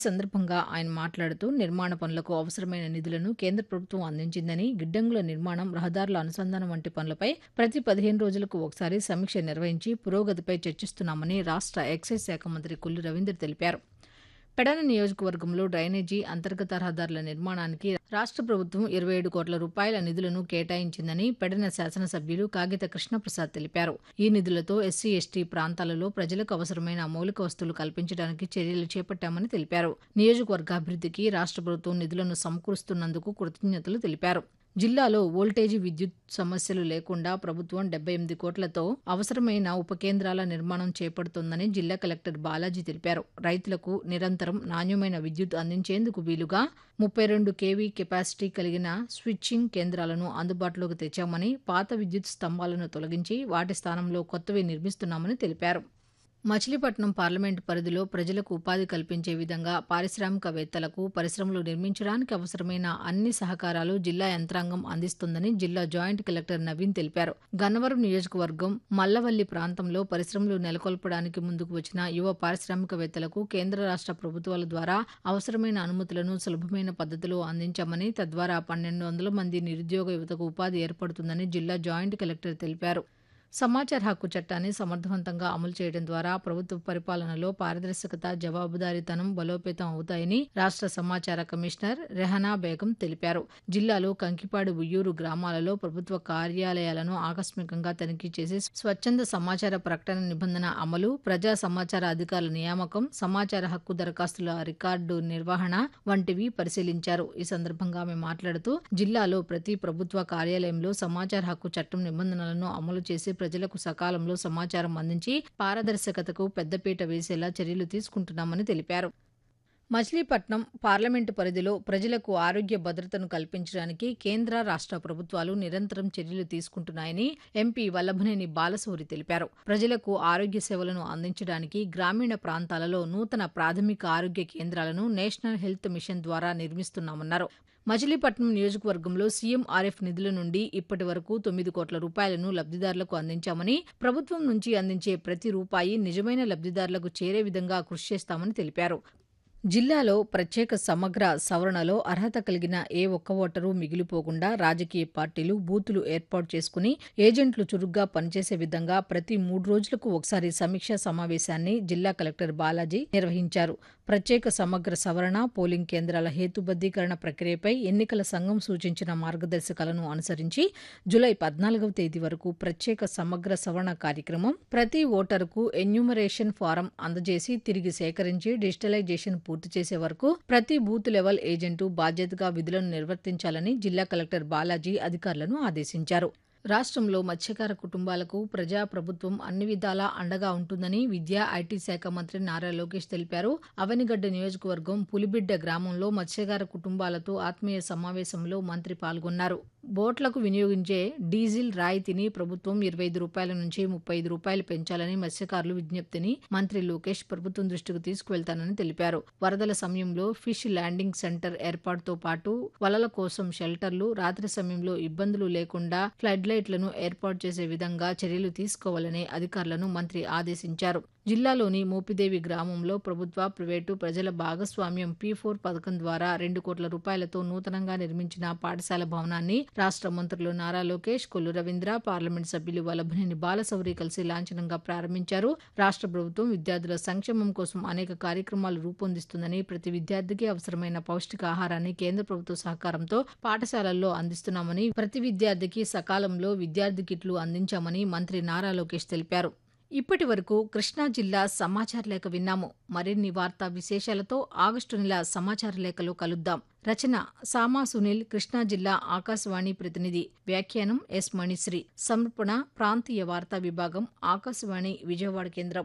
సందర్భంగా ఆయన మాట్లాడుతూ నిర్మాణ పనులకు అవసరమైన నిధులను కేంద్ర ప్రభుత్వం అందించిందని గిడ్డంగుల నిర్మాణం రహదారుల అనుసంధానం వంటి పనులపై ప్రతి పదిహేను రోజులకు ఒకసారి సమీక్ష నిర్వహించి పురోగతిపై చర్చిస్తున్నామని రాష్ట్ర ఎక్సైజ్ శాఖ మంత్రి కొల్లు రవీంద్ర తెలిపారు పెడన నియోజకవర్గంలో డ్రైనేజీ అంతర్గత రహదారుల నిర్మాణానికి రాష్ట్ర ప్రభుత్వం ఇరవై ఏడు కోట్ల రూపాయల నిధులను కేటాయించిందని పెడన శాసనసభ్యులు కాగిత కృష్ణప్రసాద్ తెలిపారు ఈ నిధులతో ఎస్సీ ఎస్టీ ప్రాంతాలలో ప్రజలకు అవసరమైన మౌలిక వస్తువులు కల్పించడానికి చర్యలు చేపట్టామని తెలిపారు నియోజకవర్గాభివృద్ధికి రాష్ట్ర ప్రభుత్వం నిధులను సమకూరుస్తున్నందుకు కృతజ్ఞతలు తెలిపారు జిల్లాలో వోల్టేజీ విద్యుత్ సమస్యలు లేకుండా ప్రభుత్వం డెబ్బై ఎనిమిది కోట్లతో అవసరమైన ఉప కేంద్రాల నిర్మాణం చేపడుతోందని జిల్లా కలెక్టర్ బాలాజీ తెలిపారు రైతులకు నిరంతరం నాణ్యమైన విద్యుత్ అందించేందుకు వీలుగా ముప్పై రెండు కేవీ కెపాసిటీ కలిగిన స్విచ్చింగ్ కేంద్రాలను అందుబాటులోకి తెచ్చామని పాత విద్యుత్ స్తంభాలను తొలగించి వాటి స్థానంలో కొత్తవి నిర్మిస్తున్నామని తెలిపారు మచిలీపట్నం పార్లమెంటు పరిధిలో ప్రజలకు ఉపాధి కల్పించే విధంగా పారిశ్రామికవేత్తలకు పరిశ్రమలు నిర్మించడానికి అవసరమైన అన్ని సహకారాలు జిల్లా యంత్రాంగం అందిస్తుందని జిల్లా జాయింట్ కలెక్టర్ నవీన్ తెలిపారు గన్నవరం నియోజకవర్గం మల్లవల్లి ప్రాంతంలో పరిశ్రమలు నెలకొల్పడానికి ముందుకు వచ్చిన యువ పారిశ్రామికవేత్తలకు కేంద్ర రాష్ట్ర ప్రభుత్వాల ద్వారా అవసరమైన అనుమతులను సులభమైన పద్ధతిలో అందించామని తద్వారా పన్నెండు వందల మంది నిరుద్యోగ యువతకు ఉపాధి ఏర్పడుతుందని జిల్లా జాయింట్ కలెక్టర్ తెలిపారు సమాచార హక్కు చట్టాన్ని సమర్థవంతంగా అమలు చేయడం ద్వారా ప్రభుత్వ పరిపాలనలో పారదర్శకత జవాబుదారీతనం బలోపేతం అవుతాయని రాష్ట్ర సమాచార కమిషనర్ రెహనా బేగం తెలిపారు జిల్లాలో కంకిపాడు ఉయ్యూరు గ్రామాలలో ప్రభుత్వ కార్యాలయాలను ఆకస్మికంగా తనిఖీ చేసి స్వచ్ఛంద సమాచార ప్రకటన నిబంధన అమలు ప్రజా సమాచార అధికారుల నియామకం సమాచార హక్కు దరఖాస్తుల రికార్డు నిర్వహణ వంటివి పరిశీలించారు ఈ సందర్భంగా ఆమె మాట్లాడుతూ జిల్లాలో ప్రతి ప్రభుత్వ కార్యాలయంలో సమాచార హక్కు చట్టం నిబంధనలను అమలు చేసి ప్రజలకు సకాలంలో సమాచారం అందించి పారదర్శకతకు పెద్దపీట వేసేలా చర్యలు తీసుకుంటున్నామని తెలిపారు మచిలీపట్నం పార్లమెంటు పరిధిలో ప్రజలకు ఆరోగ్య భద్రతను కల్పించడానికి కేంద్ర రాష్ట్ర ప్రభుత్వాలు నిరంతరం చర్యలు తీసుకుంటున్నాయని ఎంపీ వల్లభనేని బాలశౌరి తెలిపారు ప్రజలకు ఆరోగ్య సేవలను అందించడానికి గ్రామీణ ప్రాంతాలలో నూతన ప్రాథమిక ఆరోగ్య కేంద్రాలను నేషనల్ హెల్త్ మిషన్ ద్వారా నిర్మిస్తున్నామన్నారు మచిలీపట్నం నియోజకవర్గంలో సీఎంఆర్ఎఫ్ నిధుల నుండి ఇప్పటి వరకు తొమ్మిది కోట్ల రూపాయలను లబ్ధిదారులకు అందించామని ప్రభుత్వం నుంచి అందించే ప్రతి రూపాయి నిజమైన లబ్ధిదారులకు చేరే విధంగా కృషి చేస్తామని తెలిపారు జిల్లాలో ప్రత్యేక సమగ్ర సవరణలో అర్హత కలిగిన ఏ ఒక్క ఓటరు మిగిలిపోకుండా రాజకీయ పార్టీలు బూతులు ఏర్పాటు చేసుకుని ఏజెంట్లు చురుగ్గా పనిచేసే విధంగా ప్రతి మూడు రోజులకు ఒకసారి సమీక్షా సమావేశాన్ని జిల్లా కలెక్టర్ బాలాజీ నిర్వహించారు ప్రత్యేక సమగ్ర సవరణ పోలింగ్ కేంద్రాల హేతుబద్దీకరణ ప్రక్రియపై ఎన్నికల సంఘం సూచించిన మార్గదర్శకాలను అనుసరించి జులై పద్నాలుగవ తేదీ వరకు ప్రత్యేక సమగ్ర సవరణ కార్యక్రమం ప్రతి ఓటరుకు ఎన్యూమరేషన్ ఫారం అందజేసి తిరిగి సేకరించి డిజిటలైజేషన్ పూర్తి చేసే వరకు ప్రతి బూత్ లెవెల్ ఏజెంటు బాధ్యతగా విధులను నిర్వర్తించాలని జిల్లా కలెక్టర్ బాలాజీ అధికారులను ఆదేశించారు రాష్ట్రంలో మత్స్యకార కుటుంబాలకు ప్రజా ప్రభుత్వం అన్ని విధాలా అండగా ఉంటుందని విద్యా ఐటీ శాఖ మంత్రి నారా లోకేష్ తెలిపారు అవనిగడ్డ నియోజకవర్గం పులిబిడ్డ గ్రామంలో మత్స్యకార కుటుంబాలతో ఆత్మీయ సమావేశంలో మంత్రి పాల్గొన్నారు బోట్లకు వినియోగించే డీజిల్ రాయితీని ప్రభుత్వం ఇరవై ఐదు రూపాయల నుంచి ముప్పై ఐదు రూపాయలు పెంచాలని మత్స్యకారులు విజ్ఞప్తిని మంత్రి లోకేష్ ప్రభుత్వం దృష్టికి తీసుకువెళ్తానని తెలిపారు వరదల సమయంలో ఫిష్ ల్యాండింగ్ సెంటర్ ఏర్పాటుతో పాటు వలల కోసం షెల్టర్లు రాత్రి సమయంలో ఇబ్బందులు లేకుండా ఫ్లడ్ లైట్లను ఏర్పాటు చేసే విధంగా చర్యలు తీసుకోవాలని అధికారులను మంత్రి ఆదేశించారు జిల్లాలోని మోపిదేవి గ్రామంలో ప్రభుత్వ ప్రైవేటు ప్రజల భాగస్వామ్యం పీ ఫోర్ పథకం ద్వారా రెండు కోట్ల రూపాయలతో నూతనంగా నిర్మించిన పాఠశాల భవనాన్ని రాష్ట్ర మంత్రులు నారా లోకేష్ కొల్లు రవీంద్ర పార్లమెంట్ సభ్యులు వల్లభనేని బాలశౌరి కలిసి లాంఛనంగా ప్రారంభించారు రాష్ట్ర ప్రభుత్వం విద్యార్థుల సంక్షేమం కోసం అనేక కార్యక్రమాలు రూపొందిస్తుందని ప్రతి విద్యార్థికి అవసరమైన పౌష్టికాహారాన్ని కేంద్ర ప్రభుత్వ సహకారంతో పాఠశాలల్లో అందిస్తున్నామని ప్రతి విద్యార్థికి సకాలంలో విద్యార్థి కిట్లు అందించామని మంత్రి నారా లోకేష్ తెలిపారు ఇప్పటి వరకు కృష్ణా జిల్లా సమాచార లేఖ విన్నాము మరిన్ని వార్తా విశేషాలతో ఆగస్టు నెల సమాచార లేఖలో కలుద్దాం రచన సామా సునీల్ కృష్ణా జిల్లా ఆకాశవాణి ప్రతినిధి వ్యాఖ్యానం ఎస్ మణిశ్రీ సమర్పణ ప్రాంతీయ వార్తా విభాగం ఆకాశవాణి విజయవాడ కేంద్రం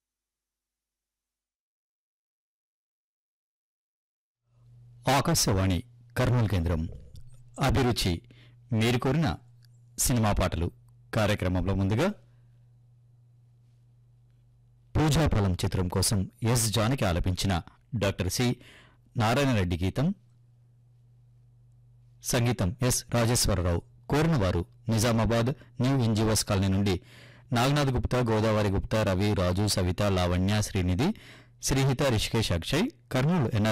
ఆకాశవాణి కర్నూలు కేంద్రం అభిరుచి మీరు కోరిన సినిమా పాటలు కార్యక్రమంలో ముందుగా పూజాఫలం చిత్రం కోసం ఎస్ జానకి ఆలపించిన డాక్టర్ సి నారాయణ రెడ్డి గీతం సంగీతం ఎస్ రాజేశ్వరరావు కోరిన వారు నిజామాబాద్ న్యూ ఎన్జిఓస్ కాలనీ నుండి నాగనాథ్ గుప్తా గోదావరి గుప్తా రవి రాజు సవిత లావణ్య శ్రీనిధి శ్రీహిత రిషికేష్ అక్షయ్ కర్నూలు ఎన్ఆర్